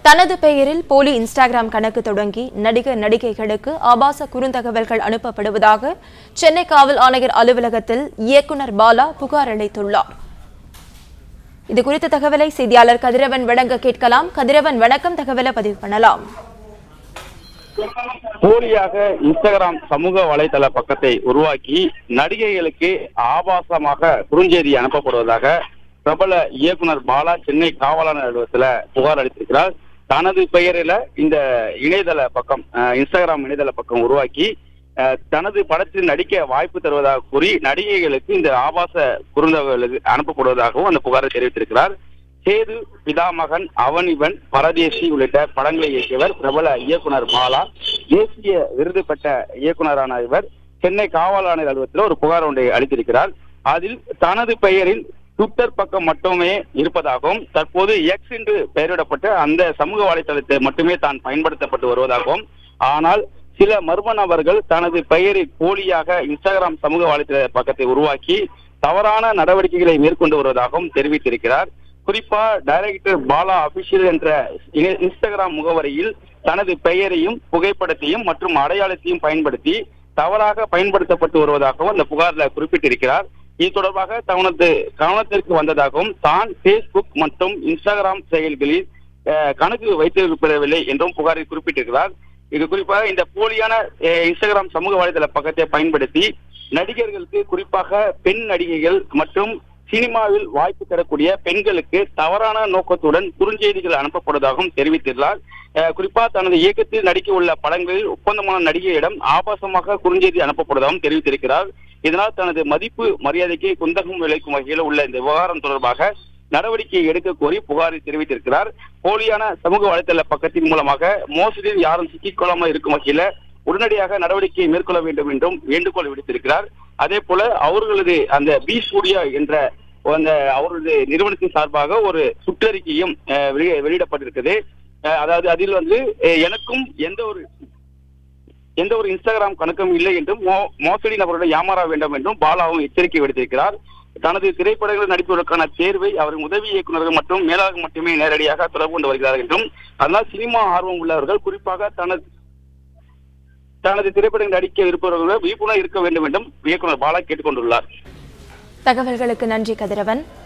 தனது பெயரில் போலி இன்ஸ்டாகிராம் கணக்கு தொடங்கி நடிகர் நடிகைகளுக்கு ஆபாச குறுந்தகவல்கள் அனுப்பப்படுவதாக சென்னை காவல் ஆணையர் அலுவலகத்தில் இயக்குனர் பாலா புகார் அளித்துள்ளார் இது குறித்த தகவலை செய்தியாளர் கதிரவன் வழங்க கேட்கலாம் கதிரவன் வணக்கம் தகவலை பதிவு பண்ணலாம் போலியாக இன்ஸ்டாகிராம் சமூக வலைதள பக்கத்தை உருவாக்கி நடிகைகளுக்கு ஆபாசமாக குறுஞ்செய்தி அனுப்பப்படுவதாக பிரபல இயக்குனர் பாலா சென்னை காவலாளர் அலுவலகத்துல புகார் அளித்திருக்கிறார் தனது பெயரில இந்த இணையதள பக்கம் அஹ், இன்ஸ்டாகிராம் இணையதள பக்கம் உருவாக்கி அஹ், தனது படத்தில் நடிக்க வாய்ப்பு தருவதாக கூறி நடிகைகளுக்கு இந்த ஆபாச குறுந்தகவல் அனுப்பப்படுவதாகவும் அந்த புகாரை தெரிவித்திருக்கிறார் சேது பிதாமகன் அவனிவன் பரதேசி உள்ளிட்ட படங்களை இயக்கியவர் பிரபல இயக்குனர் பாலா தேசிய விருது பெற்ற இயக்குனரான இவர் சென்னை காவல் ஆணையர் அலுவலகத்தில் ஒரு புகார் ஒன்றை அளித்திருக்கிறார் அதில் தனது பெயரில் ட்விட்டர் பக்கம் மட்டுமே இருப்பதாகவும் தற்போது எக்ஸ் என்று பெயரிடப்பட்ட அந்த சமூக வலைதளத்தை மட்டுமே தான் பயன்படுத்தப்பட்டு வருவதாகவும் ஆனால் சில மர்ம நபர்கள் தனது பெயரில் போலியாக இன்ஸ்டாகிராம் சமூக வலைதள பக்கத்தை உருவாக்கி தவறான நடவடிக்கைகளை மேற்கொண்டு வருவதாகவும் தெரிவித்திருக்கிறார் குறிப்பா டைரக்டர் பாலா அபிஷியல் என்ற இ- இன்ஸ்டாகிராம் முகவரியில் தனது பெயரையும் புகைப்படத்தையும் மற்றும் அடையாளத்தையும் பயன்படுத்தி தவறாக பயன்படுத்தப்பட்டு வருவதாகவும் அந்த புகார்ல குறிப்பிட்டிருக்கிறார் இது தொடர்பாக தனது கவனத்திற்கு வந்ததாகவும் தான் Facebook மற்றும் இன்ஸ்டாகிராம் செயல்களில் அஹ், கணக்கு வைத்திருப்பதில்லை என்றும் புகாரில் குறிப்பிட்டிருக்கிறார் இது குறிப்பாக இந்த போலியான அஹ், இன்ஸ்டாகிராம் சமூக வலைதள பக்கத்தை பயன்படுத்தி நடிகர்களுக்கு குறிப்பாக பெண் நடிகைகள் மற்றும் சினிமாவில் வாய்ப்பு தரக்கூடிய பெண்களுக்கு தவறான நோக்கத்துடன் குறுஞ்செய்திகள் அனுப்பப்படுவதாகவும் தெரிவித்துள்ளார் அஹ், குறிப்பா தனது இயக்கத்தில் நடிக்க உள்ள படங்களில் ஒப்பந்தமான நடிகையிடம் ஆபாசமாக குறுஞ்செய்தி அனுப்பப்படுவதாகவும் தெரிவித்திருக்கிறார் இதனால் தனது மதிப்பு மரியாதைக்கு குந்தகம் விளைக்கும் வகையில் உள்ள இந்த விவகாரம் தொடர்பாக நடவடிக்கை எடுக்க கோரி புகாரில் தெரிவித்திருக்கிறார் போலியான சமூக வலைதள பக்கத்தின் மூலமாக மோசடியில் யாரும் சிக்கிக்கொள்ளாமல் இருக்கும் வகையில உடனடியாக நடவடிக்கை மேற்கொள்ள வேண்டும் என்றும் வேண்டுகோள் விடுத்திருக்கிறார் அதே போல அவர்களது அந்த பி ஸ்டூடியோ என்ற அந்த அவர்களது நிறுவனத்தின் சார்பாக ஒரு சுற்றறிக்கையும் அஹ், வெளி- வெளியிடப்பட்டிருக்குது அஹ், அதாவது அதில் வந்து அஹ், எனக்கும் எந்த ஒரு எந்த ஒரு இன்ஸ்டாகிராம் கணக்கும் இல்லை என்றும் மோ- மோசடி நபருடன் ஏமாற வேண்டும் என்றும் பாலாவும் எச்சரிக்கை விடுத்திருக்கிறார் தனது திரைப்படங்களில் நடிப்பதற்கான தேர்வை அவரின் உதவி இயக்குநர்கள் மற்றும் மேலாக மட்டுமே நேரடியாக தொடர்பு கொண்டு வருகிறார் என்றும் அதனால் சினிமா ஆர்வம் உள்ளவர்கள் குறிப்பாக தனது தனது திரைப்படங்கள் நடிக்க இருப்பவர்கள் விழிப்புணர்வு இருக்க வேண்டும் என்றும் இயக்குனர் பாலா கேட்டுக்கொண்டுள்ளார் தகவல்களுக்கு நன்றி கதிரவன்